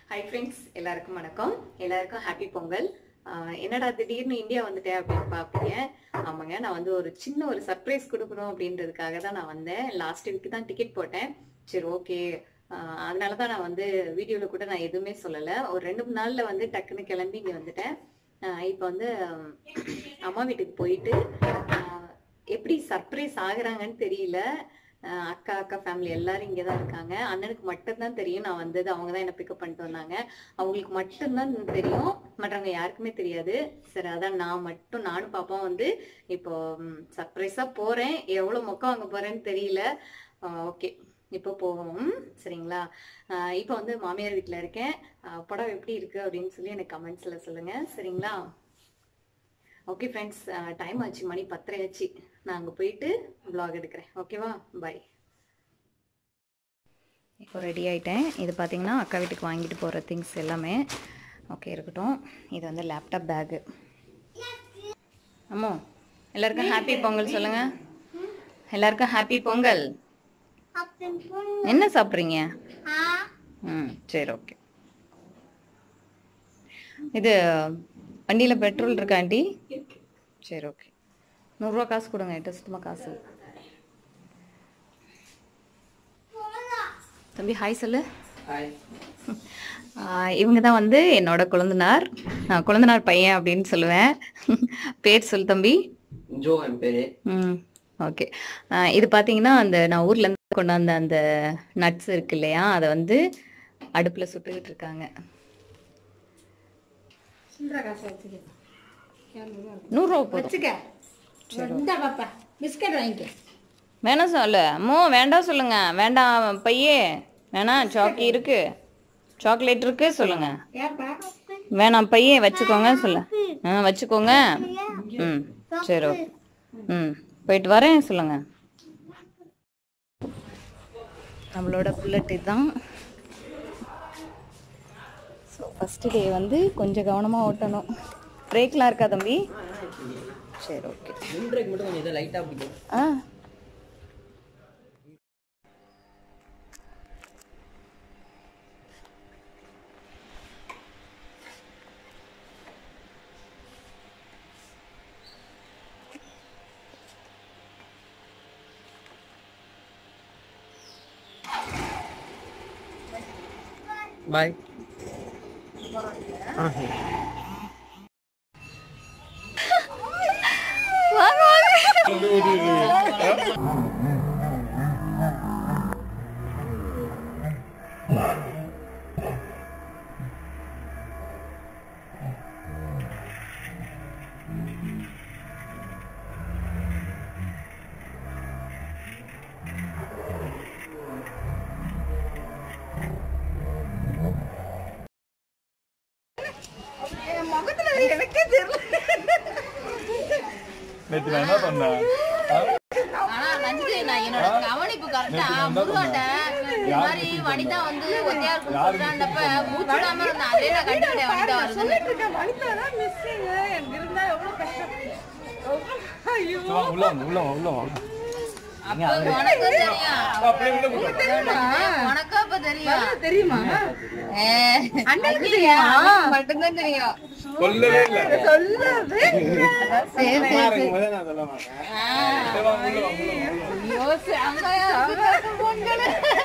Hi friends எல்லாருக்கும் வணக்கம் எல்லாருக்கும் ஹாப்பி பொங்கல் ஆஹ் என்னடா திடீர்னு இந்தியா வந்துட்டேன் அப்படின்னு பார்ப்பீங்க ஆமாங்க நான் வந்து ஒரு சின்ன ஒரு சர்ப்ரைஸ் கொடுக்கணும் அப்படின்றதுக்காக தான் நான் வந்தேன் லாஸ்ட் வீக் தான் டிக்கெட் போட்டேன் சரி ஓகே அதனால தான் நான் வந்து வீடியோவில் கூட நான் எதுவுமே சொல்லலை ஒரு ரெண்டு மூணு நாளில் வந்து டக்குன்னு கிளம்பி இங்கே வந்துட்டேன் இப்போ வந்து ஆஹ் அம்மா வீட்டுக்கு போயிட்டு ஆஹ் எப்படி சர்ப்ரைஸ் ஆகுறாங்கன்னு தெரியல ஆஹ் அக்கா அக்கா ஃபேமிலி எல்லாரும் இங்கே தான் இருக்காங்க அண்ணனுக்கு மட்டும்தான் தெரியும் நான் வந்தது அவங்க தான் என்னை பிக்கப் பண்ணிட்டு வந்தாங்க அவங்களுக்கு மட்டும்தான் தெரியும் மற்றவங்க யாருக்குமே தெரியாது சரி அதான் நான் மட்டும் நானும் பாப்பாவும் வந்து இப்போ சர்ப்ரைஸாக போகிறேன் எவ்வளோ மொக்கம் வாங்க போகிறேன்னு தெரியல ஓகே இப்போ போவோம் சரிங்களா ஆஹ் இப்போ வந்து மாமியார் வீட்டில் இருக்கேன் ஆஹ் படம் எப்படி இருக்கு அப்படின்னு சொல்லி எனக்கு கமெண்ட்ஸில் சொல்லுங்க சரிங்களா ஓகே ஃப்ரெண்ட்ஸ் டைம் ஆச்சு மணி பத்தரை ஆச்சு நான் அங்கே போயிட்டு vlog எடுக்கிறேன் ஓகேவா பை இப்போ ரெடி ஆயிட்டேன் இது பார்த்தீங்கன்னா அக்கா வீட்டுக்கு வாங்கிட்டு போகிற திங்ஸ் எல்லாமே ஓகே இருக்கட்டும் இது வந்து லேப்டாப் பேகு அம்மோ எல்லாருக்கும் ஹாப்பி பொங்கல் சொல்லுங்க எல்லாருக்கும் ஹாப்பி பொங்கல் என்ன சாப்பிட்றீங்க ம் சரி ஓகே இது வண்டியில் பெட்ரோல் இருக்கா ஆண்டி சரி ஓகே நூறுரூவா காசு கொடுங்க என்கிட்ட சுத்தமாக காசு இல்ல. தம்பி ஹாய் சொல்லு ஆஹ் இவங்க தான் வந்து என்னோட குழந்தனார் நான் குழந்தனார் பையன் அப்படின்னு சொல்லுவேன் பேர் சொல்லு தம்பி ஜோ என் பேரு ம் ஓகே இது பார்த்தீங்கன்னா அந்த நான் ஊர்லேருந்து கொண்டாந்த அந்த நட்ஸ் இருக்கு இல்லையா அதை வந்து அடுப்பில் சுட்டுக்கிட்டு இருக்காங்க நூறுரூவா போதும் வச்சுக்க இந்த பாப்பா பிஸ்கட் வாங்கிக்க வேணாம் சொல்ல அம்மோ வேண்டாம் சொல்லுங்க வேண்டாம் பையே வேணாம் சாக்கி இருக்கு சாக்லேட் இருக்கு சொல்லுங்க ஏப்பா வேணாம் பையே வச்சுக்கோங்க சொல்ல ஆ வச்சுக்கோங்க ம் சரி ஓகே ம் போயிட்டு வரேன் சொல்லுங்க நம்மளோட புல்லட் இதுதான் ஸோ ஃபஸ்ட்டு டே வந்து கொஞ்சம் கவனமாக ஓட்டணும் பிரேக்லாம் இருக்கா தம்பி சரி ஓகே பிரேக் மட்டும் கொஞ்சம் இதை லைட்டாக பிடிக்கும் ஆ பாய் வாங்க வாங்க நேத்து நான் என்ன பண்ணேன் ஆனா ரஞ்சித் நான் என்னோட கவனிப்பு கரெக்டா முருகாட்ட இந்த மாதிரி வனிதா வந்து ஒத்தையார் கொடுக்குறான்றப்ப மூச்சு விடாம இருந்தேன் அதே நான் கண்டுபிடிச்சேன் வனிதா வருதுன்னு வா, உள்ள வாங்க உள்ள வாங்க உள்ள வாங்க அப்ப உனக்கு தெரியும் உனக்கு அப்ப தெரியும் தெரியுமா ஏ, அண்ணனுக்கு மட்டும்தான் தெரியும் சொல்லவே இல்ல சரி சரி சரி முதல்ல நான் சொல்ல மாட்டேன் ஆ. சரி, வாங்க, உள்ள வாங்க, உள்ள வாங்க, உள்ள வாங்க. ஐயோ செம்மையா இருக்கு பொங்கல்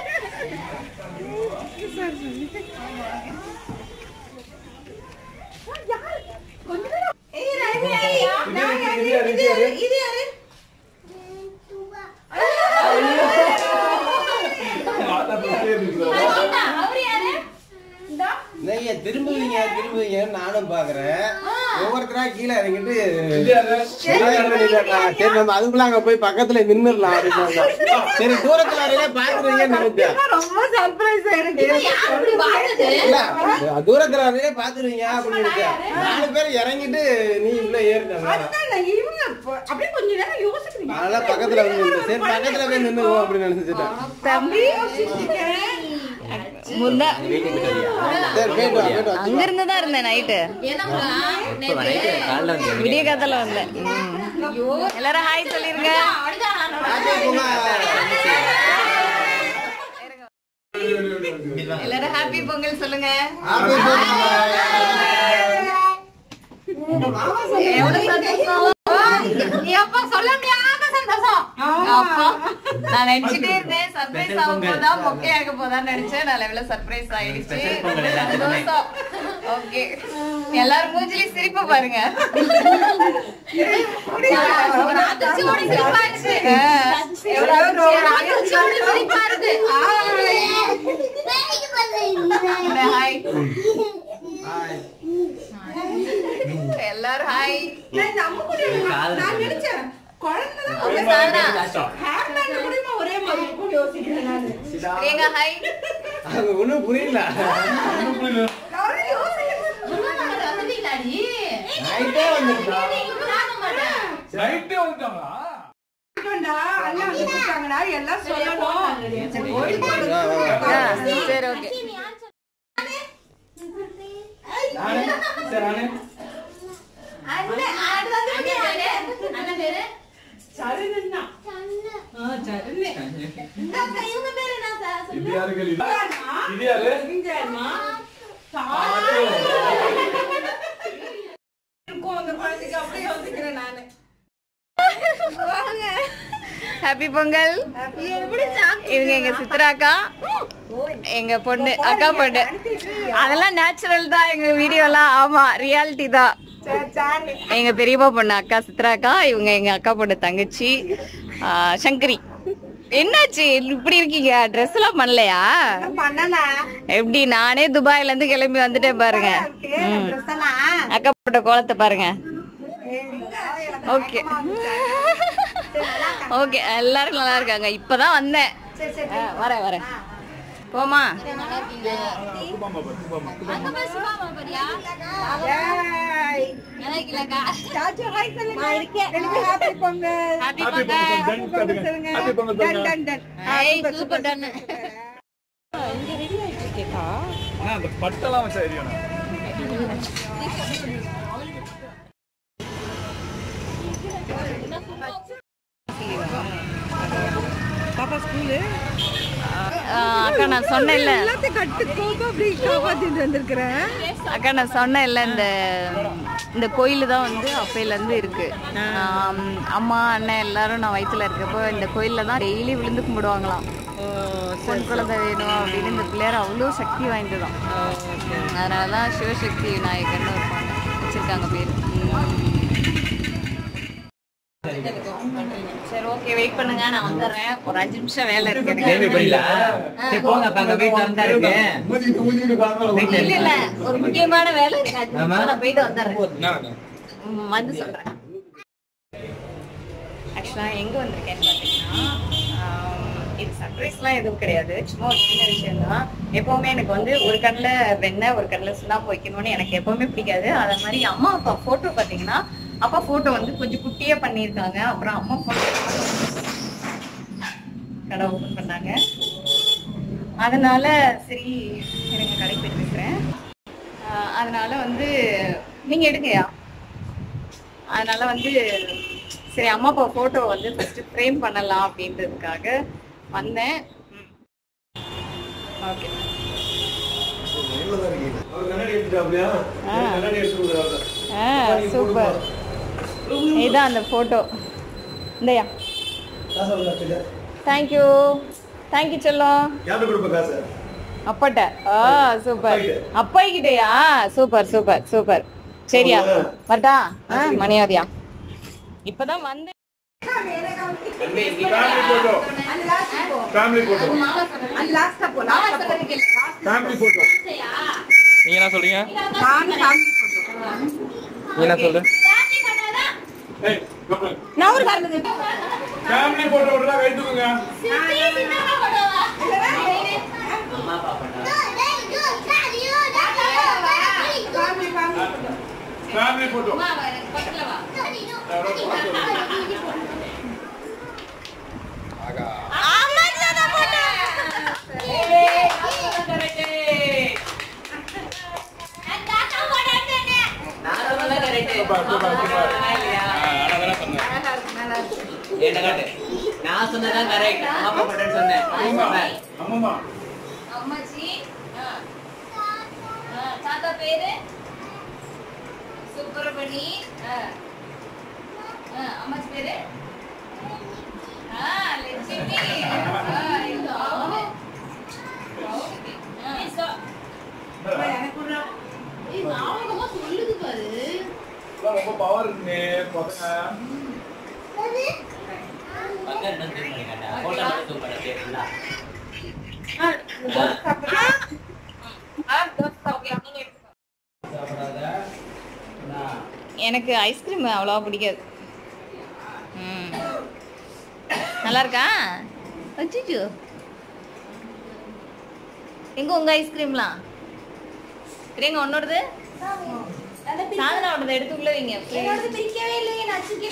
தாத்தா பேசிட்டே இருக்கு. நீங்க திரும்புவீங்க திரும்புவீங்க நானும் பாக்குறேன் ஒவ்வொருத்தரா கீழே இறங்கிட்டு சரி நம்ம அதுக்குள்ள அங்க போய் பக்கத்துல நின்னுடலாம் அப்படின்னு சரி தூரத்துல வரையில பாக்குறீங்கன்னு நினைச்சேன் ரொம்ப சர்ப்ரைஸ் எனக்கு அப்படி வாழ்றது இல்ல தூரத்துல வரையில பாத்துருவீங்க அப்படின்னு நினைச்சேன் நாலு பேர் இறங்கிட்டு நீ உள்ள ஏறிட்ட அதான் இவங்க இப்ப அப்படியே கொஞ்ச நேரம் யோசிக்கிறீங்க அதனால பக்கத்துல வந்து நின்னு, சரி பக்கத்துல போய் நின்னுவோம் அப்படின்னு நினைச்சிட்டேன் தம்பி முந்தா சரி போயிட்டு வா போயிட்டு வா அங்க இருந்து தான் இருந்தேன் நைட்டு என்ன முருகா நேத்து விடிய காத்தால வந்தேன் ம். எல்லாரும் ஹாய் சொல்லிருங்க அவ்வளவுதான் அப்படியே போங்க. எல்லாரும் ஹாப்பி பொங்கல் சொல்லுங்க எவ்வளவு சந்தோஷம் எப்பா சொல்ல முடியாத சந்தோஷம் அப்பா நான் நினைச்சிட்டே இருந்தேன் சர்ப்ரைஸ் ஆகும் போதா மொக்கை ஆக போதான்னு நினைச்சேன் நல்ல வேலை சர்ப்ரைஸ் ஆயிடுச்சு சந்தோஷம் ஓகே எல்லாரும் மூஞ்சிலையும் சிரிப்பு பாருங்க ஒரு அதிர்ச்சியோட சிரிப்பா இருக்கு. எவ்வளவு ஒரு அதிர்ச்சியோட சிரிப்பா இருக்கு. ஹாய் எல்லாரும் ஹாய் நான் நம்ம கூட நான் நினைச்சேன் குழந்தைதான் அவங்க சாதனா ஹேர்பேண்ட் கூடயுமா ஒரே மாதிரி இருக்கும்னு யோசிக்கிறேன் நானு. பிரியங்கா ஹாய் அது ஒண்ணும் புரியல நானும் யோசிக்கிறேன். வந்துட்டீங்களாடி நைட்டே வந்துருக்கா நைட்டே வந்துட்டாங்களா இருக்கோம்டா, அண்ணா வந்து கூப்பிட்டாங்கடா, எல்லாம் சொல்லணும். சரி, ஓடி போடு. சரி ஓகே நானே சரி நானே அண்ணன் பேரு சருகுன்னா. ஆ, சருகு. இவங்க பேரு என்ன சார் இது யாரு கேள்வி இது யாரு தெரிஞ்சாருமா? இருக்கும் அந்த குழந்தைக்கு அப்படியே யோசிக்கிறேன் நானு ஹாப்பி பொங்கல் இவங்க எங்க சித்ராக்கா எங்க பொண்ணு அக்கா பொண்ணு அதெல்லாம் நேச்சுரல் தான் எங்க வீடியோலாம் ஆமா ரியாலிட்டி தான் எங்க பெரியப்பா பொண்ணு அக்கா சித்ராக்கா இவங்க எங்க அக்கா பொண்ணு தங்கச்சி ஆ, சங்கரி என்னாச்சு இப்படி இருக்கீங்க ட்ரெஸ் எல்லாம் பண்ணலையா எப்படி நானே துபாயில இருந்து கிளம்பி வந்துட்டேன் பாருங்க ம். அக்கா போட்ட கோலத்தை பாருங்க ஓகே ஓகே எல்லாரும் நல்லா இருக்காங்க இப்பதான் வந்தேன் ஆ, வரேன் வரேன் போமா ஹாப்பி பொங்கல் ஹாப்பி பொங்கல் டன் கட்டுங்க ஹாப்பி பொங்கல் சொல்லுங்க சூப்பர் டன் ஆ, அந்த பட்டெல்லாம் வச்சா எரியும் பாப்பா ஸ்கூலு அக்கா நான் சொன்னேன்ல எல்லாத்தையும் கட்டு கோப்பா அப்படி காப்பாத்திட்டு வந்திருக்கிறேன் அக்கா நான் சொன்னேன்ல இந்த இந்த கோயில் தான் வந்து அப்பையில இருந்து இருக்கு ஆம், அம்மா அண்ணன் எல்லாரும் நான் வயித்துல இருக்கப்போ இந்த கோயில்ல தான் டெய்லி விழுந்து கும்பிடுவாங்களாம் பொன் குழந்தை வேணும் அப்படின்னு இந்த பிள்ளையார் அவ்வளோ சக்தி வாய்ந்ததான் அதனால தான் சிவசக்தி விநாயகர்னு இருப்பாங்க வச்சிருக்காங்க பேர் சரி ஓகே வெயிட் பண்ணுங்க நான் வந்துடுறேன் ஒரு அஞ்சு நிமிஷம் வேலை இருக்கு எனக்கு. இல்ல இல்ல ஒரு முக்கியமான வேலை இருக்கு அஞ்சு நிமிஷம் நான் போயிட்டு வந்துடுறேன் ம், வந்து சொல்றேன் ஆக்சுவலா எங்க வந்திருக்கேன்னு பாத்தீங்கன்னா ஆம், இது சர்ப்ரைஸ்லாம் எதுவும் கிடையாது சும்மா ஒரு சின்ன விஷயம் தான் எப்பவுமே எனக்கு வந்து ஒரு கண்ணுல வெண்ணெய் ஒரு கண்ணுல சுண்ணாம்பு வைக்கணும்னு எனக்கு எப்பவுமே பிடிக்காது அதே மாதிரி அம்மா அப்பா போட்டோ பாத்தீங்கன்னா அப்பா போட்டோ வந்து கொஞ்சம் குட்டியா பண்ணியிருக்காங்க அப்புறம் அம்மா போட்டோ கடை ஓபன் பண்ணாங்க அதனால சரி எனக்கு கடைக்கு போயிட்டு பேசுறேன் ஆஹ் அதனால வந்து நீங்க எடுங்கயா அதனால வந்து சரி அம்மா அப்பா போட்டோ வந்து ஃபர்ஸ்ட் ஃப்ரேம் பண்ணலாம் அப்படின்றதுக்காக வந்தேன் ஓகே சூப்பர் இதான் அந்த போட்டோ இந்தயா தேங்க்யூ தேங்க்யூ செல்லம் அப்பாட்ட ஆ சூப்பர் அப்பாய்கிட்டயா சூப்பர் சூப்பர் சூப்பர் சரியா வரட்டா ஆ மணியாதியா இப்பதான் வந்து ஃபேமிலி போட்டோ அது லாஸ்டா போ லாஸ்டா போ ஃபேமிலி போட்டோ நீங்க என்ன சொல்றீங்க நான் family நீ என்ன சொல்லு ஏய் நான் ஒரு காரணம் ஃபேமிலி போட்டோ விடுறா கை தூக்குங்க family photo super super super அதான் சொன்னேன் என்ன காட்டு நான் சொன்னதான் கரெக்ட் அம்மா அப்பா பண்றேன்னு சொன்னேன் அம்மம்மா அம்மம்மா பண்ணி ஆ. ஆ, அம்மாச்சி பேரு ஆ, லட்சுமி. ஆ, இது அவங்க. கௌரி. ஆ. ஏய், ஞாபகமா சொல்லுது பாரு ரொம்ப பவர் இருக்குங்க பசங்க அங்க என்ன தெரியுமா கேட்டா போட்டோ மட்டும் சூப்பரா கேக்குதா எனக்கு ஐஸ்கிரீம் அவ்வளோவா பிடிக்காது ம் நல்லா இருக்கா அச்சிச்சோ எங்க உங்க ஐஸ்கிரீம்லாம் பிரியங்க உன்னோடது சாதனா உன்னோட எடுத்து உள்ள வைங்க பிரிக்கவே இல்லையே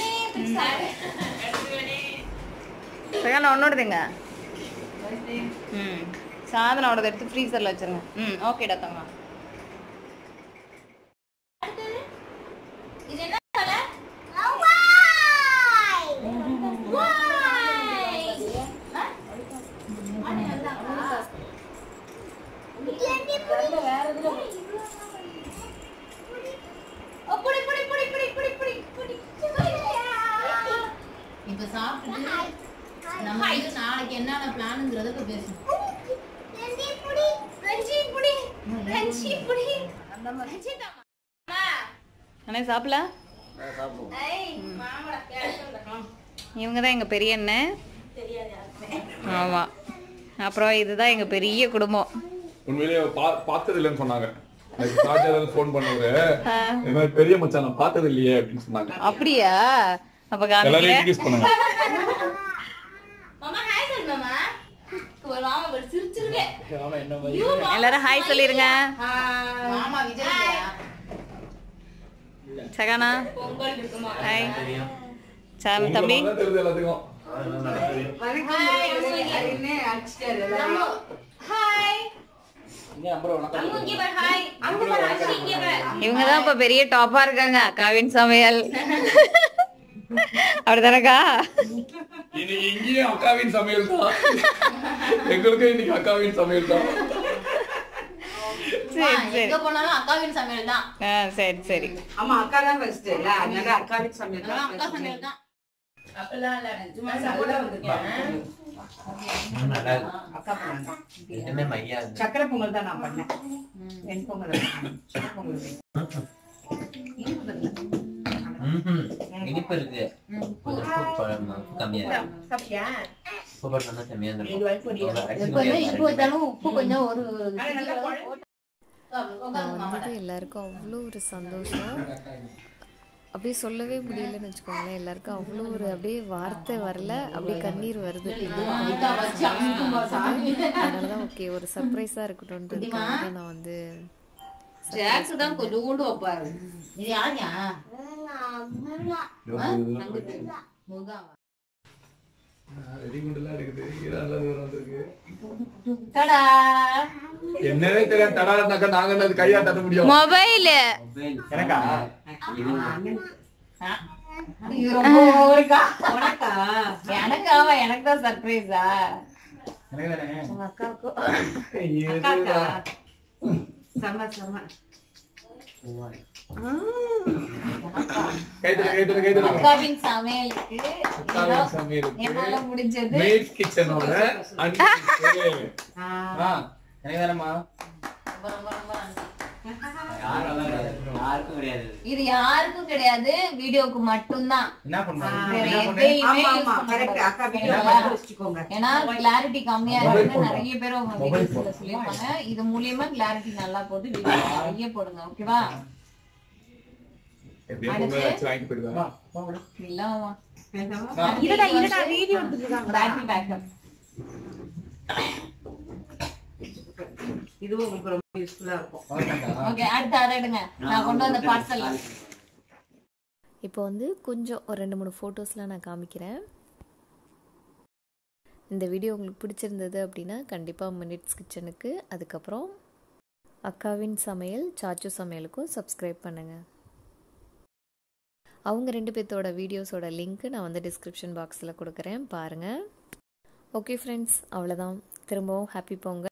நான் உன்னோடதுங்க ம் சாதனாவோடது எடுத்து ஃப்ரீசரில் வச்சிருங்க ம் ஓகேடா தங்க இது என்ன கலர் இப்ப சாப்பிட்டுட்டு நம்ம வந்து நாளைக்கு என்னென்ன பிளானுங்கிறத இப்ப பேசணும் அண்ணே சாப்பிடல இவங்க தான் எங்க பெரிய அண்ணன் ஆமா அப்புறம் இதுதான் எங்க பெரிய குடும்பம் உண்மையிலேயே பா- பார்த்தது இல்லைன்னு சொன்னாங்க எனக்கு சார்ஜர் ஃபோன் பண்ணது இந்த மாதிரி பெரிய மச்சான் நான் பார்த்தது இல்லையே அப்படின்னு சொன்னாங்க அப்படியா அப்ப எல்லாரையும் காமிக்கிறேன் இன்ட்ரடியூஸ் பண்ணுங்க மாமா ஹாய் சொல்லு மாமா ஒரு மாமா ஒரு சிரிச்சிருக்கே என்ன மாதிரி எல்லாரும் ஹாய் சொல்லிருங்க மாமா விஜய் சகானா பொங்கல் இருக்குமா ஹாய் தெரியும் சாம் உங்களை தம்பி மாதிரி தான் தெரியுது எல்லாத்துக்கும் ஹாய் இங்க அப்புறம் உனக்கு இங்க பாரு ஹாய் அங்க பாரு அச்சி இங்க பாரு இவங்க தான் இப்ப பெரிய டாப்பா இருக்காங்க அக்காவின் சமையல் அப்படிதானக்கா இன்னைக்கு இங்கேயும் அக்காவின் சமையல் தான் எங்களுக்கும் இன்னைக்கு அக்காவின் சமையல் தான் சரி சரி எங்க போனாலும் அக்காவின் சமையல் தான் ஆ சரி சரி ஆமா அக்கா தான் ஃபர்ஸ்ட் இல்ல அதனால அக்காவின் சமையல் தான் அக்கா சமையல் தான் அப்பெல்லாம் இல்ல சும்மா சாப்பிட வந்திருக்கேன் நல்லா இருக்கு அக்கா பண்ணாங்க ரெண்டுமே மையா இருக்கு சக்கரை பொங்கல் தான் நான் பண்ணேன் வெண் பொங்கல் சக்கரை பொங்கல் வை. இனிப்பு பதிலா. ம்ஹும். இனிப்பு இருக்கு கொஞ்சம் உப்பு பழம் உப்பு கம்மியா இருக்கு சாப்பிட்டியா? உப்பு பழம் தான் கம்மியா இது இருக்கும் வாய்ப்பு இல்லையா? எப்பவுமே இப்போ வச்சாலும் உப்பு கொஞ்சம் ஒரு ஆனா நல்லா குழம்பு. வந்தது எல்லாருக்கும் அவ்வளோ ஒரு சந்தோஷம் அப்படியே சொல்லவே முடியலன்னு வச்சுக்கோங்களேன் எல்லாருக்கும் அவ்வளோ ஒரு அப்படியே வார்த்தை வரல அப்படியே கண்ணீர் வருது அதனால தான் ஓகே ஒரு சர்ப்ரைஸாக இருக்கட்டும்ன்றதுக்காக தான் நான் வந்து ஜாக்ஸ் தான் கொஞ்சோண்டு வைப்பாரு இது யாருயா வெடிகுண்டுலாம் இருக்குது இதெல்லாம் தூரம் வந்திருக்கு கடா என்னவே தெரியாது தடாதாக்கா நாங்க என்ன அது கையா தட்ட முடியும் மொபைல் எனக்கா இது ரொம்ப ஓவருக்கா உனக்கா? எனக்கு ஆமா எனக்கு தான் சர்ப்ரைஸா எனக்கு தானே உங்க அக்காவுக்கும் அக்காக்கா? செம, செம. கைத்தல கைத்தல கைத்தல அக்காவின் சமையலுக்கு அக்காவின் சமையலுக்கு என்னால முடிஞ்சது மேட் கிச்சனோட ஆ. எனக்கு தானேம்மா ரொம்ப ரொம்ப ரொம்ப நன்றி யாருக்கும் கிடையாது இது யாருக்கும் கிடையாது வீடியோக்கு மட்டும்தான் என்ன பண்றாங்க வேற என்ன பண்றீங்க எதையுமே ஆமா, use ஆமா, பண்ண correct. கூடாது. அக்கா வீடியோ சரிங்களா? பார்த்து வச்சுக்கோங்க. ஏன்னா கிளாரிட்டி கம்மியா Mobile இருக்கு phone. நிறைய பேர் உங்க Mobile வீடியோஸ்ல phone. சொல்லியிருப்பாங்க இது மூலியமா கிளாரிட்டி நல்லா போட்டு வீடியோ நிறைய போடுங்க ஓகேவா எப்படியும் பொங்கல் வச்சு வாங்கிட்டு போயிடுவா இல்லாமா இருடா, இருடா, வீடியோ எடுத்துருக்காங்க. பேட்டரி பேக்கப் இதுவும் உங்களுக்கு ரொம்ப யூஸ்ஃபுல்லா இருக்கும் ஓகே அடுத்து அதை எடுங்க நான் கொண்டு வந்த பார்சல் இப்போ வந்து கொஞ்சம் ஒரு ரெண்டு மூணு ஃபோட்டோஸ்லாம் நான் காமிக்கிறேன் இந்த வீடியோ உங்களுக்கு பிடிச்சிருந்தது அப்படின்னா கண்டிப்பாக மினிட்ஸ் கிச்சனுக்கு அதுக்கப்புறம் அக்காவின் சமையல் சாச்சு சமையலுக்கும் சப்ஸ்கிரைப் பண்ணுங்கள் அவங்க ரெண்டு பேர்த்தோட வீடியோஸோட லிங்க்கு நான் வந்து டிஸ்கிரிப்ஷன் பாக்ஸில் கொடுக்குறேன் பாருங்கள் ஓகே ஃப்ரெண்ட்ஸ் அவ்வளோதான் திரும்பவும் ஹாப்பி பொங்கல்